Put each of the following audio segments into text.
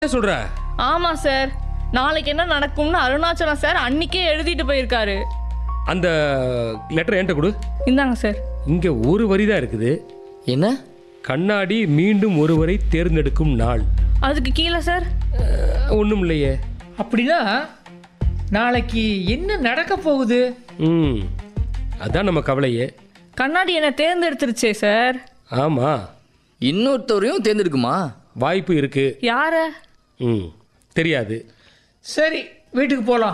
என்ன சொல்ற ஆமா சார் நாளைக்கு என்ன நடக்கும்னு அருணாச்சலம் சார் அன்னைக்கே எழுதிட்டு போயிருக்காரு அந்த லெட்டர் என்கிட்ட கொடு இந்தாங்க சார் இங்க ஒரு வரி தான் இருக்குது என்ன கண்ணாடி மீண்டும் ஒருவரை தேர்ந்தெடுக்கும் நாள் அதுக்கு கீழே சார் ஒன்றும் இல்லையே அப்படின்னா நாளைக்கு என்ன நடக்க போகுது ம் அதான் நம்ம கவலையே கண்ணாடி என்ன தேர்ந்தெடுத்துருச்சே சார் ஆமா இன்னொருத்தவரையும் தேர்ந்தெடுக்குமா வாய்ப்பு இருக்கு யார ம் தெரியாது சரி வீட்டுக்கு போகலாம்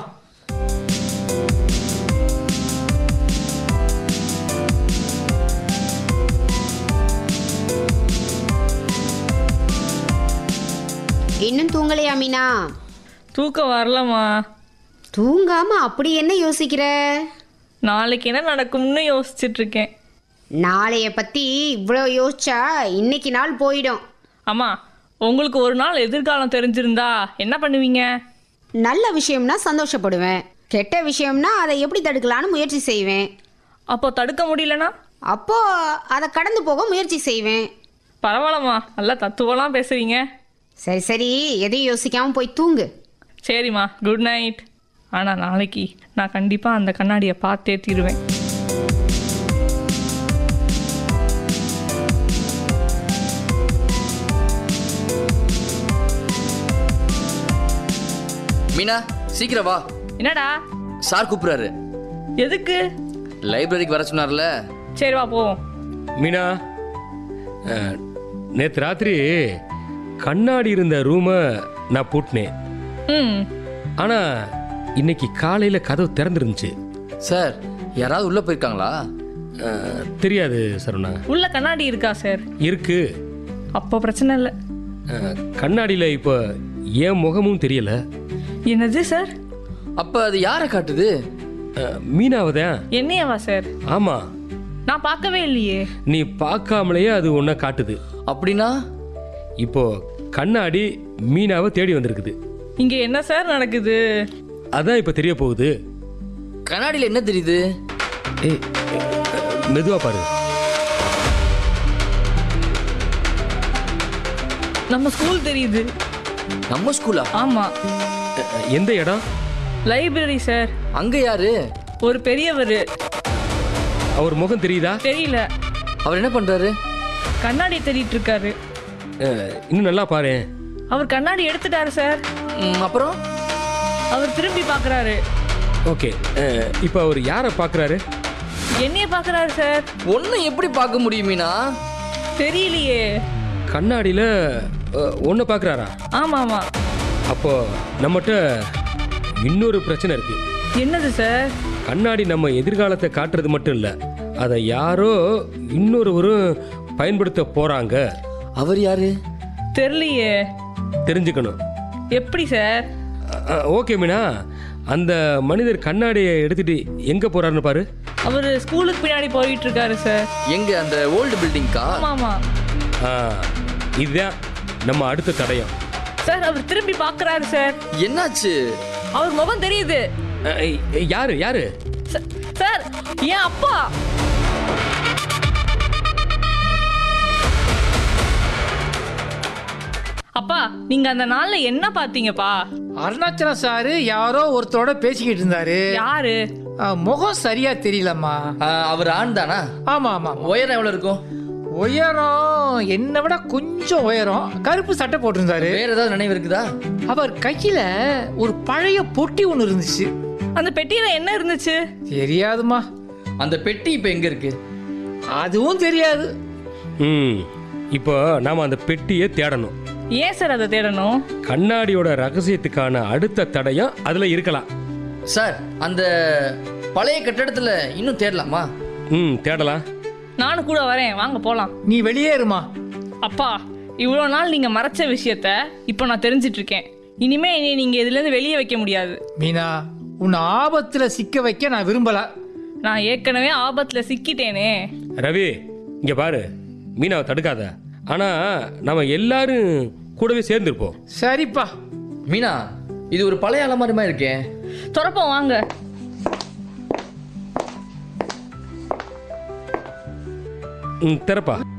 இன்னும் தூங்கலையா மீனா தூக்கம் வரலம்மா தூங்காம அப்படி என்ன யோசிக்கிற நாளைக்கு என்ன நடக்கும்னு யோசிச்சுட்டு இருக்கேன் நாளைய பத்தி இவ்வளோ யோசிச்சா இன்னைக்கு நாள் போயிடும் அம்மா உங்களுக்கு ஒரு நாள் எதிர்காலம் தெரிஞ்சிருந்தா என்ன பண்ணுவீங்க நல்ல விஷயம்னா சந்தோஷப்படுவேன் கெட்ட விஷயம்னா அதை எப்படி தடுக்கலான்னு முயற்சி செய்வேன் அப்போ தடுக்க முடியலனா அப்போ அதை கடந்து போக முயற்சி செய்வேன் பரவாயில்லம்மா நல்லா தத்துவலாம் பேசுறீங்க சரி சரி எதையும் யோசிக்காம போய் தூங்கு சரிம்மா குட் நைட் ஆனால் நாளைக்கு நான் கண்டிப்பாக அந்த கண்ணாடியை பார்த்தே தீருவேன் மீனா சீக்கிரம் வா என்னடா சார் கூப்பிடுறாரு எதுக்கு லைப்ரரிக்கு வர சொன்னார்ல சரி வா போவோம் மீனா நேற்று ராத்திரி கண்ணாடி இருந்த ரூமை நான் பூட்டினேன் ம் ஆனால் இன்னைக்கு காலையில் கதவு திறந்துருந்துச்சு சார் யாராவது உள்ள போயிருக்காங்களா அஹ், தெரியாது சரவணா உள்ள கண்ணாடி இருக்கா சார் இருக்கு அப்போ பிரச்சனை இல்லை கண்ணாடியில் இப்போ என் முகமும் தெரியல என்னது சார் அப்ப அது யாரை காட்டுது அஹ், மீனாவதான் என்னையவா சார் ஆமாம் நான் பார்க்கவே இல்லையே நீ பார்க்காமலேயே அது ஒன்றை காட்டுது அப்படின்னா இப்போ கண்ணாடி மீனாவை தேடி வந்திருக்குது இங்கே என்ன சார் நடக்குது அதான் இப்போ தெரிய போகுது கண்ணாடியில் என்ன தெரியுது ஏய் மெதுவா பாரு நம்ம ஸ்கூல் தெரியுது நம்ம ஸ்கூலா ஆமாம் அஹ், எந்த இடம் லைப்ரரி சார் அங்க யாரு ஒரு பெரியவர் அவர் முகம் தெரியுதா தெரியல அவர் என்ன பண்றாரு கண்ணாடி தேடிட்டு இருக்காரு அஹ், இன்னும் நல்லா பாரு அவர் கண்ணாடி எடுத்துட்டாரு சார் ம், அப்புறம் அவர் திரும்பி பார்க்குறாரு ஓகே அஹ், இப்போ அவர் யாரை பார்க்குறாரு என்னைய பார்க்குறாரு சார் ஒன்னு எப்படி பார்க்க முடியும் மீனா தெரியலையே கண்ணாடியில் ஒன்று பார்க்குறாரா ஆமாம் ஆமாம் அப்போ நம்மகிட்ட இன்னொரு பிரச்சனை இருக்கு என்னது சார் கண்ணாடி நம்ம எதிர்காலத்தை காட்டுறது மட்டும் இல்லை அதை யாரோ இன்னொருவரும் பயன்படுத்த போகிறாங்க அவர் யாரு தெரியலையே தெரிஞ்சுக்கணும் எப்படி சார் அஹ், ஓகே மீனா அந்த மனிதர் கண்ணாடியை எடுத்துட்டு எங்கே போகிறாருன்னு பாரு அவர் ஸ்கூலுக்கு பின்னாடி போயிட்டு இருக்காரு சார் எங்க அந்த ஓல்டு பில்டிங்க்கா ஆமாம் ஆமாம் ஆ, இதுதான் நம்ம அடுத்த தடயம் சார் அவர் திரும்பி பார்க்குறாரு சார் என்னாச்சு அவர் முகம் தெரியுது அஹ், யாரு யாரு ச- சார் என் அப்பா அப்பா நீங்க அந்த நாள்ல என்ன பாத்தீங்கப்பா அருணாச்சலம் சாரு யாரோ ஒருத்தரோட பேசிக்கிட்டு இருந்தாரு யாரு ஆ, முகம் சரியா தெரியலம்மா ஆ, அவர் ஆண் தானா ஆமா ஆமா உயரம் எவ்வளவு இருக்கும் உயரம் என்னை விட கொஞ்சம் உயரம் கருப்பு சட்டை போட்டிருந்தாரு வேற ஏதாவது நினைவு இருக்குதா அவர் கையில ஒரு பழைய பொட்டி ஒன்று இருந்துச்சு அந்த பெட்டியில என்ன இருந்துச்சு தெரியாதுமா அந்த பெட்டி இப்ப எங்க இருக்கு அதுவும் தெரியாது ம் இப்போ நாம் அந்த பெட்டியை தேடணும் ஏன் சார் அதை தேடணும் கண்ணாடியோட ரகசியத்துக்கான அடுத்த தடயம் அதில் இருக்கலாம் சார் அந்த பழைய கட்டடத்துல இன்னும் தேடலாமா ம் தேடலாம் நானும் கூட வரேன் வாங்க போலாம் நீ வெளியே இருமா அப்பா இவ்வளோ நாள் நீங்க மறைச்ச விஷயத்த இப்போ நான் தெரிஞ்சிட்டு இருக்கேன் இனிமே என்னை நீங்க இதுல இருந்து வெளியே வைக்க முடியாது மீனா உன்னை ஆபத்துல சிக்க வைக்க நான் விரும்பல நான் ஏற்கனவே ஆபத்துல சிக்கிட்டேனே ரவி இங்கே பாரு மீனாவை தடுக்காத ஆனால் நம்ம எல்லாரும் கூடவே சேர்ந்துருப்போம் சரிப்பா மீனா இது ஒரு பழைய அலமாரி மாதிரி இருக்கே துறப்போம் வாங்க ம் திறப்பா